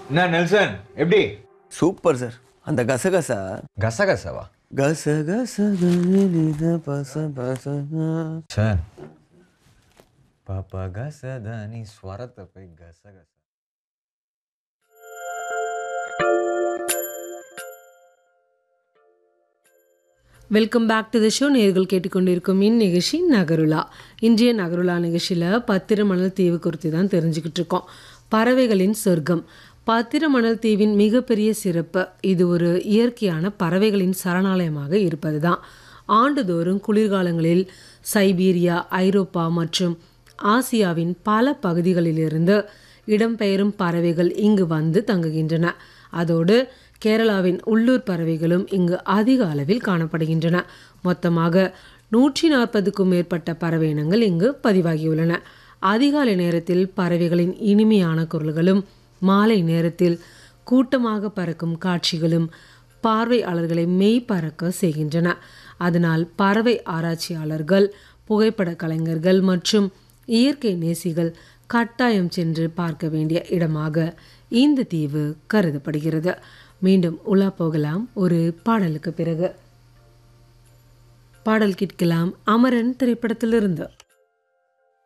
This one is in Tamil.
என்ன நெல்சன் எப்படி சூப்பர் சார் அந்த கசகசா கசகசவா கசகச கனித பச பச சார் பாப்பா கசதானி ஸ்வரத்தை போய் கசகச welcome back to the show நேர்கள் கேட்டுக்கொண்டிருக்கும் இந்நிகழ்ச்சி நகருலா இன்றைய நகருலா நிகழ்ச்சியில் பத்திரமணல் தீவு குறித்து தான் தெரிஞ்சுக்கிட்டு இருக்கோம் பறவைகளின் சொர்க்கம் பத்திரமணல் தீவின் மிகப்பெரிய சிறப்பு இது ஒரு இயற்கையான பறவைகளின் சரணாலயமாக இருப்பது தான் ஆண்டுதோறும் குளிர்காலங்களில் சைபீரியா ஐரோப்பா மற்றும் ஆசியாவின் பல பகுதிகளிலிருந்து இடம்பெயரும் பறவைகள் இங்கு வந்து தங்குகின்றன அதோடு கேரளாவின் உள்ளூர் பறவைகளும் இங்கு அதிக அளவில் காணப்படுகின்றன மொத்தமாக நூற்றி நாற்பதுக்கும் மேற்பட்ட பறவை இனங்கள் இங்கு பதிவாகியுள்ளன அதிகாலை நேரத்தில் பறவைகளின் இனிமையான குரல்களும் மாலை நேரத்தில் கூட்டமாக பறக்கும் காட்சிகளும் பார்வையாளர்களை மெய் பறக்க செய்கின்றன அதனால் பறவை ஆராய்ச்சியாளர்கள் புகைப்பட கலைஞர்கள் மற்றும் இயற்கை நேசிகள் கட்டாயம் சென்று பார்க்க வேண்டிய இடமாக இந்த தீவு கருதப்படுகிறது மீண்டும் உலா போகலாம் ஒரு பாடலுக்கு பிறகு பாடல் கேட்கலாம் அமரன் திரைப்படத்திலிருந்து